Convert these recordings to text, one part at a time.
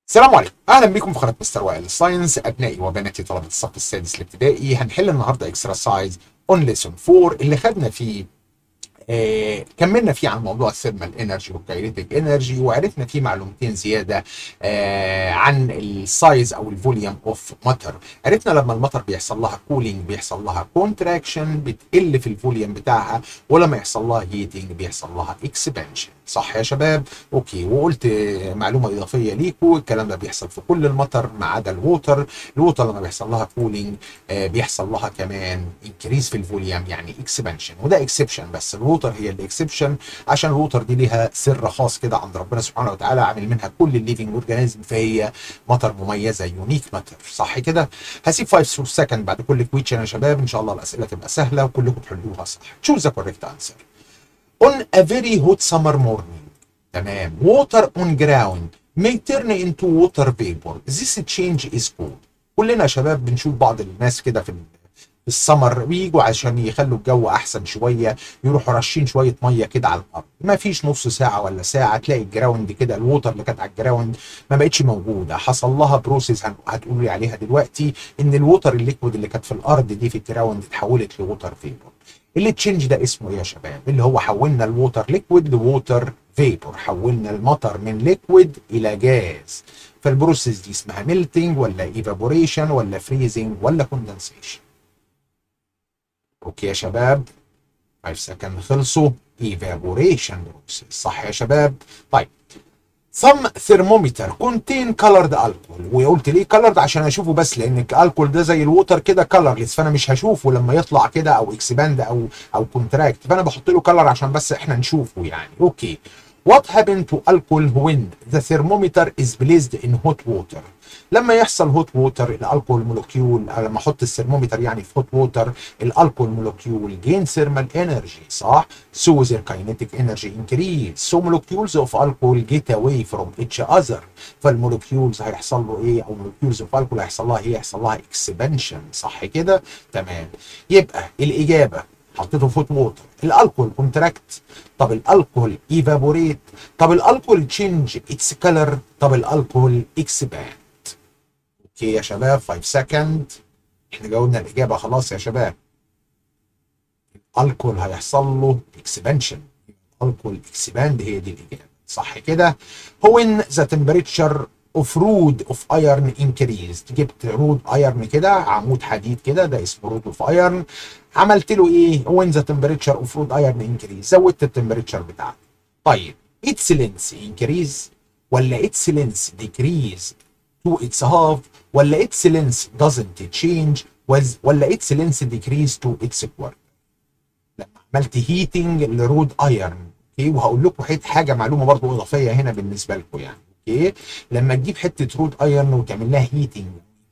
السلام عليكم اهلا بكم في قناه مستر وائل الساينس ابنائي وبناتي طلبه الصف السادس الابتدائي هنحل النهارده اكسرسايز اون ليسون 4 اللي خدنا فيه آه كملنا فيه عن موضوع الثيرمال انرجي والكاينيتيك انرجي وعرفنا فيه معلومتين زياده آه عن السايز او الفوليوم اوف ماتر عرفنا لما المطر بيحصل لها كولينج بيحصل لها كونتراكشن بتقل في الفوليوم بتاعها ولما يحصل لها هيتنج بيحصل لها اكسبانشن صح يا شباب اوكي وقلت معلومه اضافيه ليكم الكلام ده بيحصل في كل المطر ما عدا الووتر الووتر لما بيحصل لها كولينج آه بيحصل لها كمان انكريز في الفوليوم يعني اكسبانشن وده اكسبشن بس الووتر هي الاكسبشن عشان الووتر دي ليها سر خاص كده عند ربنا سبحانه وتعالى عامل منها كل الليفنج اورجانيزم فهي مطر مميزه يونيك ماتر صح كده هسيب 5 سكند بعد كل كويتشن يا شباب ان شاء الله الاسئله تبقى سهله وكلكم تحلوها صح تشوز ذا كوريكت انسر on a very hot summer morning تمام water on ground may turn into water vapor this change is cold كلنا يا شباب بنشوف بعض الناس كده في في السمر بيجوا عشان يخلوا الجو احسن شويه يروحوا رشين شويه ميه كده على الارض ما فيش نص ساعه ولا ساعه تلاقي الجراوند كده الووتر اللي كانت على الجراوند ما بقتش موجوده حصل لها بروسيس هتقولوا لي عليها دلوقتي ان الووتر الليكويد اللي كانت في الارض دي في الجراوند اتحولت لووتر فيبر اللي تشينج ده اسمه ايه يا شباب اللي هو حولنا الووتر ليكويد لووتر فيبور حولنا المطر من ليكويد الى جاز فالبروسيس دي اسمها ميلتنج ولا ايفابوريشن ولا فريزنج ولا كوندنسيشن اوكي يا شباب 5 سكند خلصوا ايفابوريشن بروسيس صح يا شباب طيب ثم ثرمومتر كونتين كلرد الكول وقلت ليه كلرد عشان اشوفه بس لان الالكول ده زي الووتر كده كلرلس فانا مش هشوفه لما يطلع كده او اكسباند او او كونتراكت فانا بحط له كلر عشان بس احنا نشوفه يعني اوكي What happened to alcohol when the thermometer is placed in hot water؟ لما يحصل هوت ووتر الالكول مولكيول لما احط الثرمومتر يعني في هوت ووتر الالكول مولكيول جين ثيرمال انرجي صح؟ So their kinetic energy increase. So molecules of alcohol get away from each other. فالمولكيولز هيحصل له ايه؟ او molecules of alcohol هيحصل لها ايه؟ هيحصل لها اكسبانشن صح كده؟ تمام. يبقى الاجابه حطيته في هوت ووتر الالكول كونتراكت طب الالكول ايفابوريت طب الالكول تشينج اتس كلر طب الالكول اكسباند اوكي يا شباب 5 سكند احنا جاوبنا الاجابه خلاص يا شباب الالكول هيحصل له اكسبانشن الالكول اكسباند هي دي الاجابه صح كده هو ان ذا تمبريتشر اوف رود اوف ايرن انكريز جبت رود ايرن كده عمود حديد كده ده اسمه رود اوف ايرن عملت له ايه وين ذا تمبريتشر اوف رود ايرن انكريز زودت التمبريتشر بتاعته طيب اتس لينس انكريز ولا اتس لينس ديكريز تو اتس هاف ولا اتس لينس doesn't change ولا اتس لينس ديكريز تو اتس كوارتر لما عملت هيتنج لرود ايرن اوكي وهقول لكم حاجه معلومه برضو اضافيه هنا بالنسبه لكم يعني اوكي لما تجيب حته رود ايرن وتعمل لها هيتنج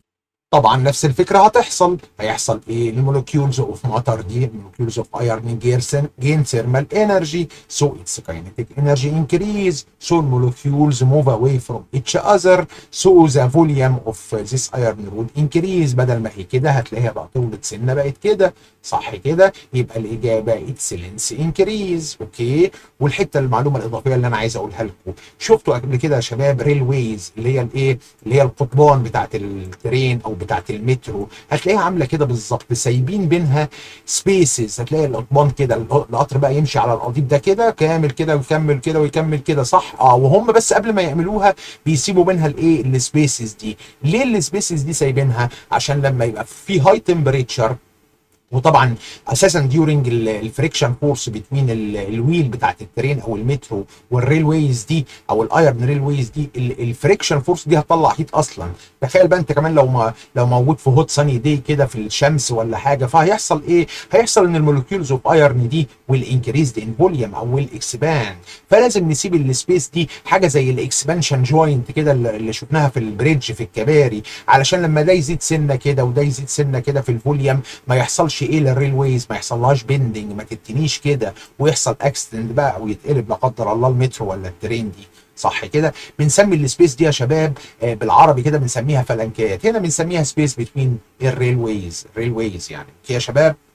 طبعا نفس الفكره هتحصل هيحصل ايه المولكيولز اوف ماتر دي المولكيولز اوف ايرن جين ثيرمال انرجي سو اتس كاينيتيك انرجي انكريز سو المولكيولز موف اواي فروم اتش اذر سو ذا فوليوم اوف ذيس ايرن رود انكريز بدل ما هي كده هتلاقيها بقى طولت سنه بقت كده صح كده يبقى الاجابه اتس لينس انكريز اوكي والحته المعلومه الاضافيه اللي انا عايز اقولها لكم شفتوا قبل كده يا شباب ريل ويز اللي هي الايه اللي هي القضبان بتاعت الترين او بتاعت المترو هتلاقيها عامله كده بالظبط سايبين بينها سبيسز هتلاقي القضبان كده القطر بقى يمشي على القضيب ده كده كامل كده ويكمل كده ويكمل كده صح اه وهم بس قبل ما يعملوها بيسيبوا بينها الايه السبيسز دي ليه السبيسز دي سايبينها عشان لما يبقى في هاي تمبريتشر وطبعا اساسا ديورنج الفريكشن فورس بتوين الويل بتاعت الترين او المترو والريل ويز دي او الايرن ريل ويز دي الفريكشن فورس دي هتطلع هيت اصلا تخيل بقى انت كمان لو ما لو موجود في هوت ساني دي كده في الشمس ولا حاجه فهيحصل ايه؟ هيحصل ان المولكيولز اوف ايرن دي والانكريزد ان فوليوم او والاكسباند فلازم نسيب السبيس دي حاجه زي الاكسبانشن جوينت كده اللي شفناها في البريدج في الكباري علشان لما ده يزيد سنه كده وده يزيد سنه كده في الفوليوم ما يحصلش ايه للريل ويز ما يحصلهاش بيندنج ما تتنيش كده ويحصل اكسيدنت بقى او يتقلب لا قدر الله المترو ولا الترين دي صح كده بنسمي السبيس دي يا شباب آه بالعربي كده بنسميها فلنكات هنا بنسميها سبيس بتوين الريل ويز ريل ويز يعني يا شباب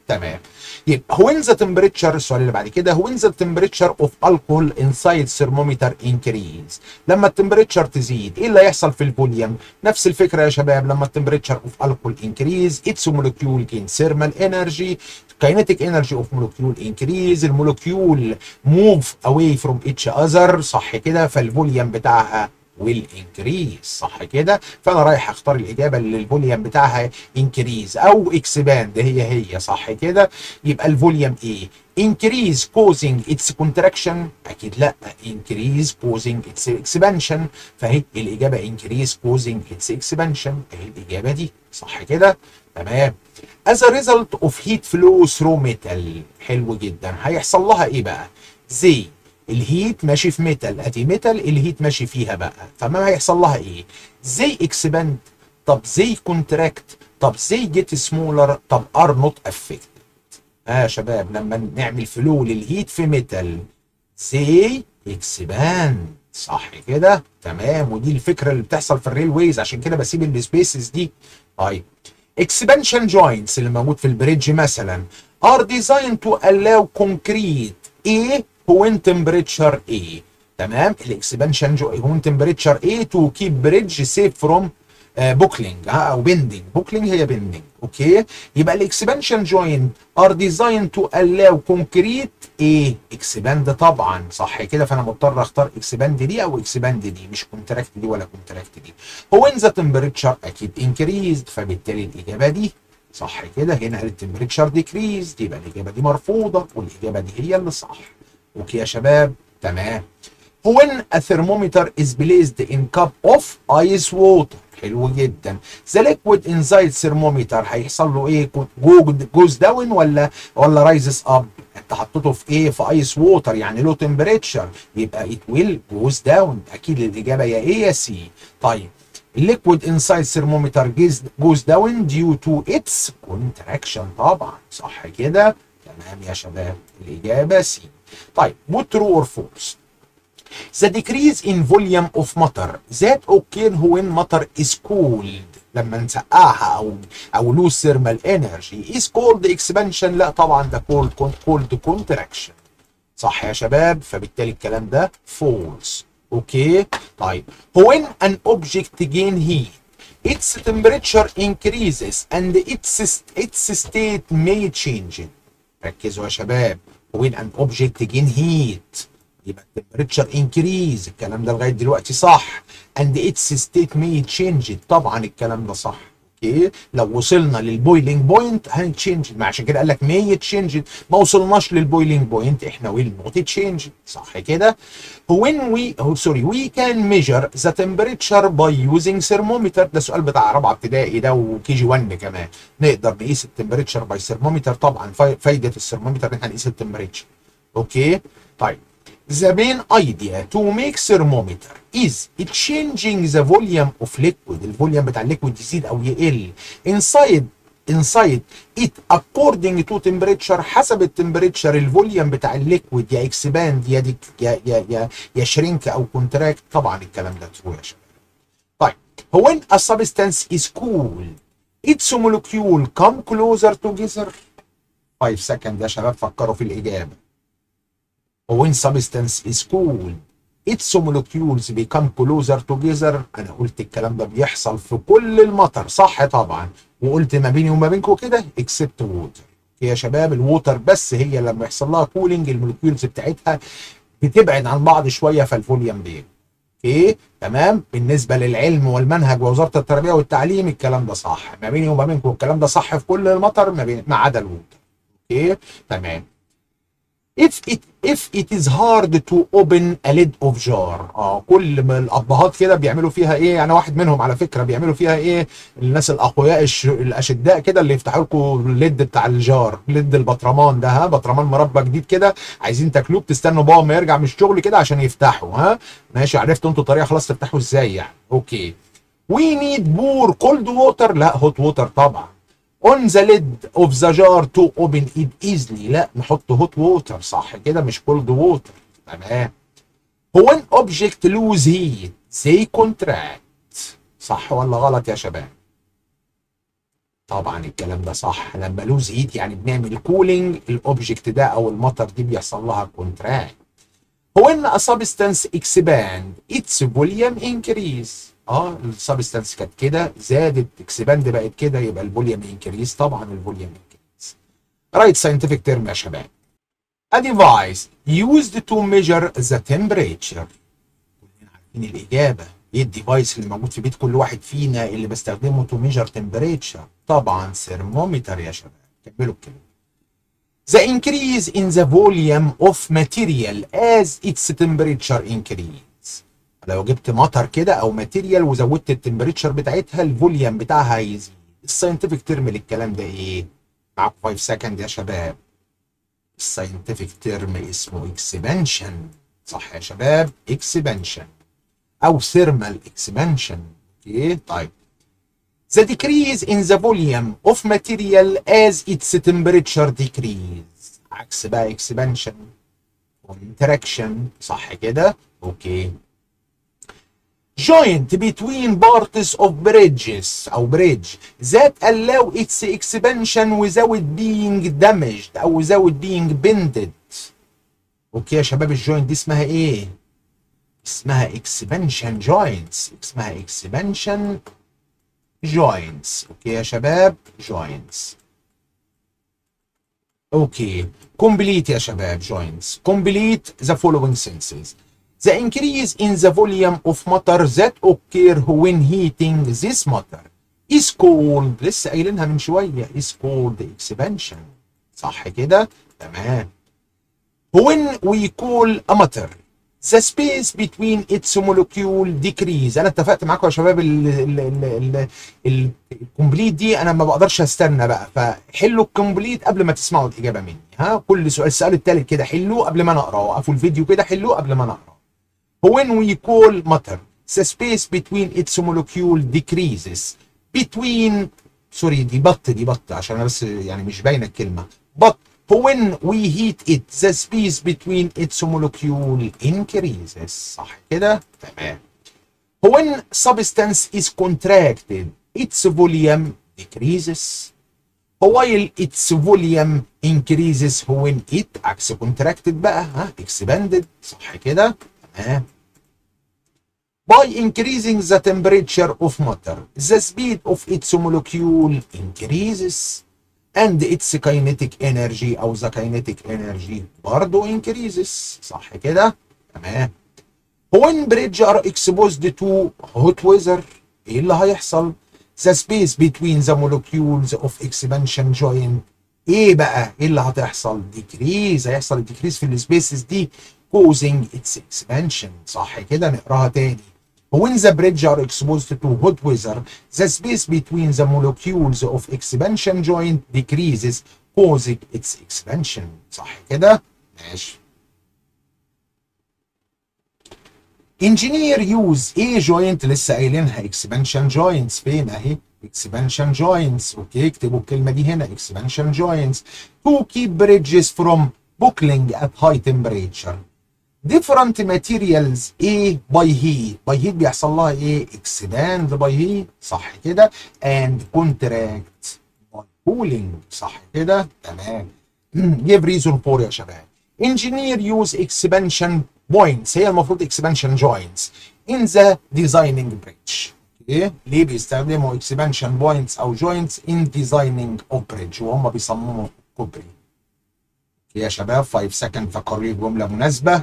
تمام يبقى when the temperature السؤال اللي بعد كده when the temperature of alcohol inside thermometer increase لما التمبريتشر تزيد ايه اللي هيحصل في الفوليوم نفس الفكره يا شباب لما التمبريتشر of alcohol increase its molecule gain thermal energy kinetic energy of molecule increase المولكيول move away from each other صح كده فالفوليوم بتاعها will increase صح كده فانا رايح اختار الاجابه اللي الفوليوم بتاعها increase او expand هي هي صح كده يبقى الفوليوم ايه increase causing its contraction اكيد لا increase causing its expansion فهي الاجابه increase causing its expansion اهي الاجابه دي صح كده تمام as a result of heat flow through metal حلو جدا هيحصل لها ايه بقى زي الهيت ماشي في ميتال ادي ميتال الهيت ماشي فيها بقى فما هيحصل لها ايه زي اكسباند طب زي كونتراكت طب زي جيت سمولر طب ار نوت افكتد اه يا شباب لما نعمل فلو للهيت في ميتال زي اكسباند صح كده تمام ودي الفكره اللي بتحصل في الريل ويز عشان كده بسيب السبيسز دي طيب اكسبانشن جوينتس اللي موجود في البريدج مثلا are designed to allow concrete A when temperature A تمام الاكسبانشن when temperature A to keep bridge safe from بوكلينج uh, او بيندنج بوكلينج هي بيندنج اوكي يبقى الاكسبانشن جوينت ار ديزاين تو الاو كونكريت ايه اكسباند طبعا صح كده فانا مضطر اختار اكسباند دي او اكسباند دي مش كونتراكت دي ولا كونتراكت دي هو ان ذا تمبريتشر اكيد انكريزد فبالتالي الاجابه دي صح كده هنا التمبريتشر ديكريزد يبقى الاجابه دي مرفوضه والاجابه دي هي اللي صح اوكي يا شباب تمام when a thermometer is placed in cup of ice water حلو جدا the liquid inside thermometer هيحصل له ايه جوز داون ولا ولا رايزز اب انت حطيته في ايه في ايس ووتر يعني له تمبريتشر يبقى it will goes down اكيد الاجابه يا ايه يا سي طيب liquid inside thermometer goes down due to its contraction طبعا صح كده تمام يا شباب الاجابه سي طيب what true or false The decrease in volume of matter that occur when matter is cooled لما نسقعها او او lose thermal energy is called expansion لا طبعا ده called called contraction صح يا شباب فبالتالي الكلام ده false اوكي طيب when an object gain heat its temperature increases and its its state may change ركزوا يا شباب when an object gain heat يبقى التمبريتشر انكريز الكلام ده لغايه دلوقتي صح اند اتس ستيت مي تشينج طبعا الكلام ده صح اوكي لو وصلنا للبويلينج بوينت هنتشينج ما عشان كده قال لك مي تشينج ما وصلناش للبويلينج بوينت احنا ويل نوت تشينج صح كده when we oh sorry we can measure the temperature by using thermometer ده سؤال بتاع رابعه ابتدائي ده وكي جي 1 كمان نقدر نقيس التمبريتشر باي ثرمومتر طبعا فايده الثرمومتر ان احنا نقيس التمبريتشر اوكي طيب The main idea to make thermometer is changing the volume of liquid الفوليوم بتاع الليكويد يزيد او يقل inside inside it according to temperature حسب التمبريتشر الفوليوم بتاع الليكويد يا اكسباند يا ديك يا يا يا يا شرينك او كونتراكت طبعا الكلام ده ترو يا شباب طيب when a substance is cool its molecule come closer together 5 second يا شباب فكروا في الاجابه when substance is cool its molecules become closer together انا قلت الكلام ده بيحصل في كل المطر صح طبعا وقلت ما بيني وما بينكم كده except water يا شباب الووتر بس هي لما يحصل لها كولينج المولكيولز بتاعتها بتبعد عن بعض شويه فالفوليوم بيقل اوكي تمام بالنسبه للعلم والمنهج ووزاره التربيه والتعليم الكلام ده صح ما بيني وما بينكم الكلام ده صح في كل المطر ما بين ما عدا الووتر اوكي تمام if it if it is hard to open a lid of jar اه كل ما الابهات كده بيعملوا فيها ايه انا واحد منهم على فكره بيعملوا فيها ايه الناس الاقوياء الش... الاشداء كده اللي يفتحوا لكم الليد بتاع الجار ليد البطرمان ده ها بطرمان مربى جديد كده عايزين تاكلوه بتستنوا بابا ما يرجع من الشغل كده عشان يفتحوا ها ماشي عرفتوا انتوا طريقه خلاص تفتحوا ازاي يعني اوكي وي نيد بور كولد ووتر لا هوت ووتر طبعا on the lid of the jar to open it easily لا نحط hot water صح كده مش cold water تمام when object lose heat they contract صح ولا غلط يا شباب طبعا الكلام ده صح لما لوز هيت يعني بنعمل كولينج الاوبجكت ده او المطر دي بيحصل لها كونتراكت هو ان a substance expand its volume increase اه السبستانس كانت كده زادت اكسباند بقت كده يبقى الفوليوم انكريز طبعا الفوليوم انكريز رايت ساينتفك تيرم يا شباب a device used to measure the temperature كلنا عارفين الاجابه ايه الديفايس اللي موجود في بيت كل واحد فينا اللي بستخدمه تو ميجر تمبريتشر طبعا ثرمومتر يا شباب كملوا الكلمه The increase in the volume of material as its temperature increase لو جبت مطر كده او ماتيريال وزودت التمبريتشر بتاعتها الفوليوم بتاعها هيزيد الساينتفك ترم للكلام ده ايه معاكم 5 سكند يا شباب الساينتفك ترم اسمه اكسبانشن صح يا شباب اكسبانشن او ثيرمال اكسبانشن اوكي طيب The decrease in the volume of material as its temperature decrease عكس بقى expansion interaction صح كده اوكي joint between parts of bridges او bridge that allow its expansion without being damaged او without being bended اوكي يا شباب الجوينت دي اسمها ايه اسمها expansion joints اسمها expansion joints اوكي يا شباب joints اوكي complete يا شباب joints complete the following sentences the increase in the volume of matter that occur when heating this matter is called لسه قايلينها من شويه is called expansion صح كده تمام when we call a matter the space between its molecule decrease انا اتفقت معاكم يا شباب الكومبليت دي انا ما بقدرش استنى بقى فحلوا الكومبليت قبل ما تسمعوا الاجابه مني ها كل سؤال السؤال الثالث كده حلوه قبل ما انا اقراه وقفوا الفيديو كده حلوه قبل ما انا اقراه when we call matter the space between its molecule decreases between سوري دي بط دي بط عشان انا بس يعني مش باينه الكلمه but when we heat it the space between its molecule increases صح كده تمام when substance is contracted its volume decreases while its volume increases when it عكس contracted بقى ها expanded صح كده تمام by increasing the temperature of matter the speed of its molecule increases and its kinetic energy او the kinetic energy برضه increases صح كده تمام when bridge are exposed to hot weather ايه اللي هيحصل the space between the molecules of expansion joint ايه بقى ايه اللي هتحصل decrease هيحصل decrease في السبيسز دي causing its expansion صح كده نقراها تاني When the bridge are exposed to hot weather, the space between the molecules of expansion joint decreases, causing its expansion. صح كده؟ ماشي. Engineer use ايه joint لسه قايلينها expansion joints فين اهي؟ expansion joints اوكي اكتبوا الكلمة دي هنا expansion joints to keep bridges from buckling at high temperature. different materials ايه by heat by heat بيحصل لها ايه expand by heat صح كده and contract by cooling صح كده تمام give reason for يا شباب engineer use expansion points هي المفروض expansion joints in the designing bridge ايه ليه بيستخدموا expansion points او joints in designing of bridge وهم بيصمموا كوبري يا شباب 5 second فكروا لي جمله مناسبه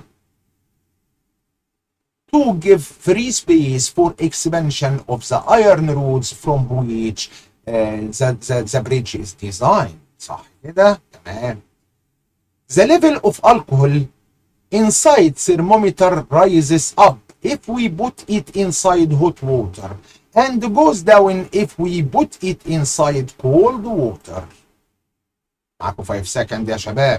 to give free space for expansion of the iron rods from which uh, the, the, the bridge is designed صح كده تمام the level of alcohol inside thermometer rises up if we put it inside hot water and goes down if we put it inside cold water معاكم 5 second يا شباب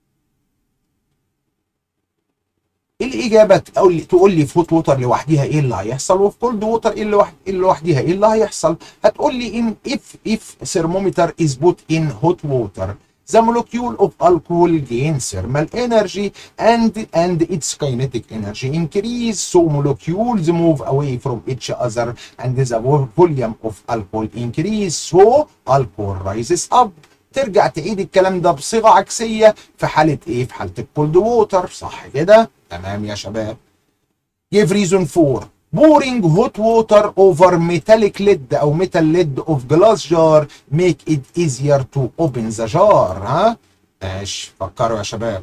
الاجابه تقول لي تقول لي في هوت ووتر لوحديها ايه اللي هيحصل وفي كولد ووتر ايه اللي لوحديها ايه اللي هيحصل هتقول لي ان if if thermometer is put in hot water the molecule of alcohol gain thermal energy and and its kinetic energy increase so molecules move away from each other and the volume of alcohol increase so alcohol rises up ترجع تعيد الكلام ده بصيغه عكسيه في حاله ايه في حاله الكولد ووتر صح كده تمام يا شباب give reason for pouring hot water over metallic lid او metal lid of glass jar make it easier to open the jar ها ماشي فكروا يا شباب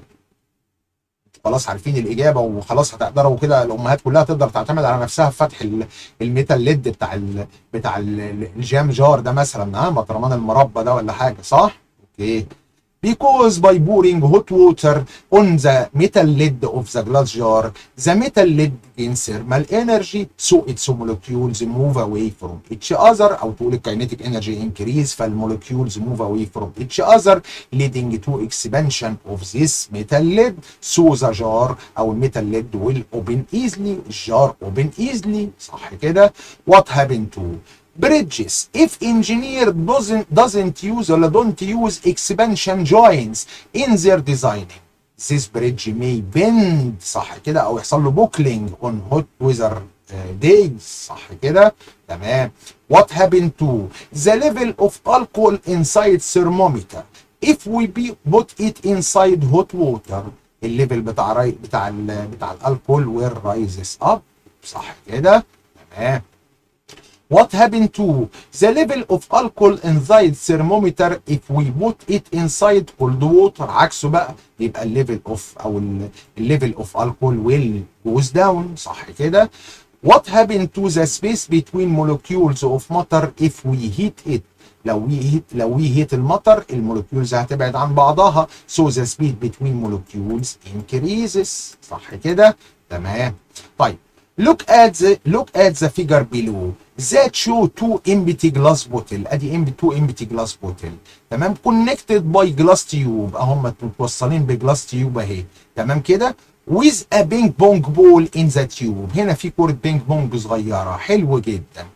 خلاص عارفين الاجابه وخلاص هتقدروا كده الامهات كلها تقدر تعتمد على نفسها في فتح الميتال ليد بتاع ال بتاع ال الجام جار ده مثلا ها مطرمان المربى ده ولا حاجه صح؟ اوكي because by pouring hot water on the metal lid of the glass jar, the metal lid gains thermal energy, so its molecules move away from each other, أو تقول kinetic energy increase, فالmolecules move away from each other, leading to expansion of this metal lid, so the jar أو metal lid will open easily, jar open easily, صح كده؟ What happened to bridges if engineer doesn't doesn't use or don't use expansion joints in their designing this bridge may bend صح كده او يحصل له buckling on hot weather uh, days صح كده تمام what happened to the level of alcohol inside thermometer if we be put it inside hot water الليفل بتاع راي بتاع ال بتاع الالكول will rises up صح كده تمام What happened to the level of alcohol inside thermometer if we put it inside cold water عكسه بقى يبقى الليفل اوف او الليفل اوف alcohol will goes down صح كده What happened to the space between molecules of matter if we heat it لو we heat لو we heat المطر المولكيولز هتبعد عن بعضها so the speed between molecules increases صح كده تمام طيب look at the look at the figure below that show two empty glass bottle ادي empty two empty glass bottle تمام connected by glass tube اهم متوصلين بجلاس تيوب اهي تمام كده with a ping pong ball in the tube هنا في كرة بينج بونج صغيرة حلو جدا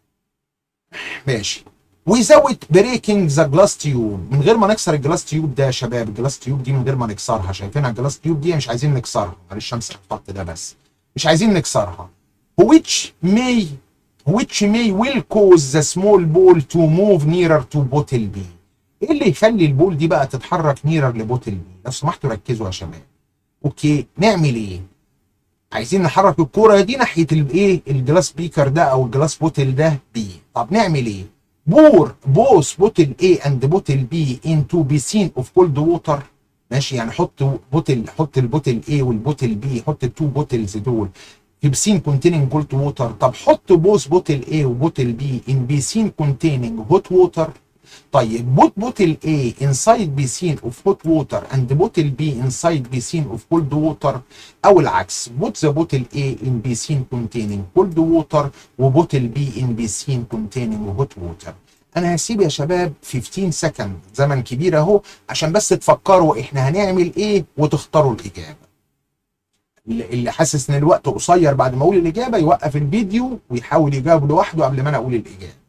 ماشي without breaking the glass tube من غير ما نكسر الجلاس تيوب ده يا شباب الجلاس تيوب دي من غير ما نكسرها شايفينها الجلاس تيوب دي مش عايزين نكسرها معلش امسح الخط ده بس مش عايزين نكسرها which may which may will cause the small ball to move nearer to bottle B ايه اللي يخلي البول دي بقى تتحرك نيرر لبوتل بي لو سمحتوا ركزوا يا شباب اوكي نعمل ايه عايزين نحرك الكوره دي ناحيه الايه الجلاس بيكر ده او الجلاس بوتل ده بي طب نعمل ايه بور بوس بوتل A اند بوتل B into بيسين اوف كولد ووتر ماشي يعني حط بوتل حط البوتل A والبوتل B حط التو بوتلز دول في بسين كونتيننج كولد ووتر طب حط بوس بوتل A وبوتل B ان بيسين كونتيننج هوت ووتر طيب بوت بوتل A inside بيسين اوف هوت ووتر اند بوتل B inside بيسين اوف كولد ووتر او العكس بوت ذا بوتل A ان بيسين كونتيننج كولد ووتر وبوتل B ان بيسين كونتيننج هوت ووتر انا هسيب يا شباب 15 سكند زمن كبير اهو عشان بس تفكروا احنا هنعمل ايه وتختاروا الاجابه اللي حاسس ان الوقت قصير بعد ما اقول الاجابه يوقف الفيديو ويحاول يجاوب لوحده قبل ما انا اقول الاجابه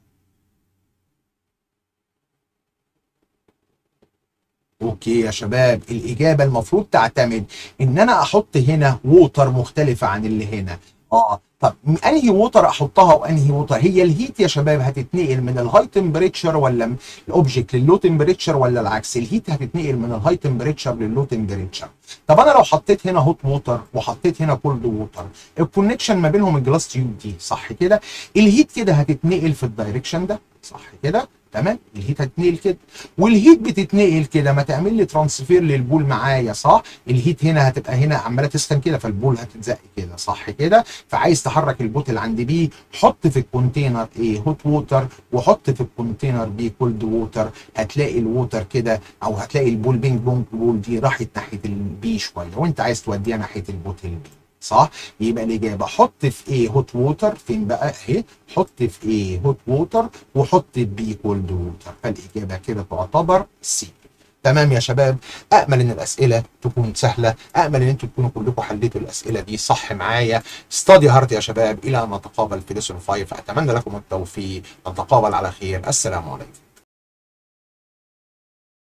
اوكي يا شباب الاجابه المفروض تعتمد ان انا احط هنا ووتر مختلفه عن اللي هنا اه طب انهي ووتر احطها وانهي ووتر هي الهيت يا شباب هتتنقل من الهاي تمبريتشر ولا الاوبجكت لللو تمبريتشر ولا العكس الهيت هتتنقل من الهاي تمبريتشر لللو تمبريتشر طب انا لو حطيت هنا هوت ووتر وحطيت هنا كولد ووتر الكونكشن ما بينهم الجلاس تيوب دي صح كده الهيت كده هتتنقل في الدايركشن ده صح كده تمام الهيت هتتنقل كده والهيت بتتنقل كده ما تعمل لي ترانسفير للبول معايا صح الهيت هنا هتبقى هنا عماله تسخن كده فالبول هتتزق كده صح كده فعايز تحرك البوتل عند بي حط في الكونتينر ايه هوت ووتر وحط في الكونتينر بي كولد ووتر هتلاقي الووتر كده او هتلاقي البول بينج بونج بول دي راحت ناحيه البي شويه وانت عايز توديها ناحيه البوتل بي صح يبقى الاجابه حط في ايه هوت ووتر فين بقى اهي حط في ايه هوت ووتر وحط في بي كولد ووتر فالاجابه كده تعتبر سي تمام يا شباب امل ان الاسئله تكون سهله امل ان انتم تكونوا كلكم حليتوا الاسئله دي صح معايا ستادي هارت يا شباب الى ان نتقابل في ليسون 5 اتمنى لكم التوفيق نتقابل على خير السلام عليكم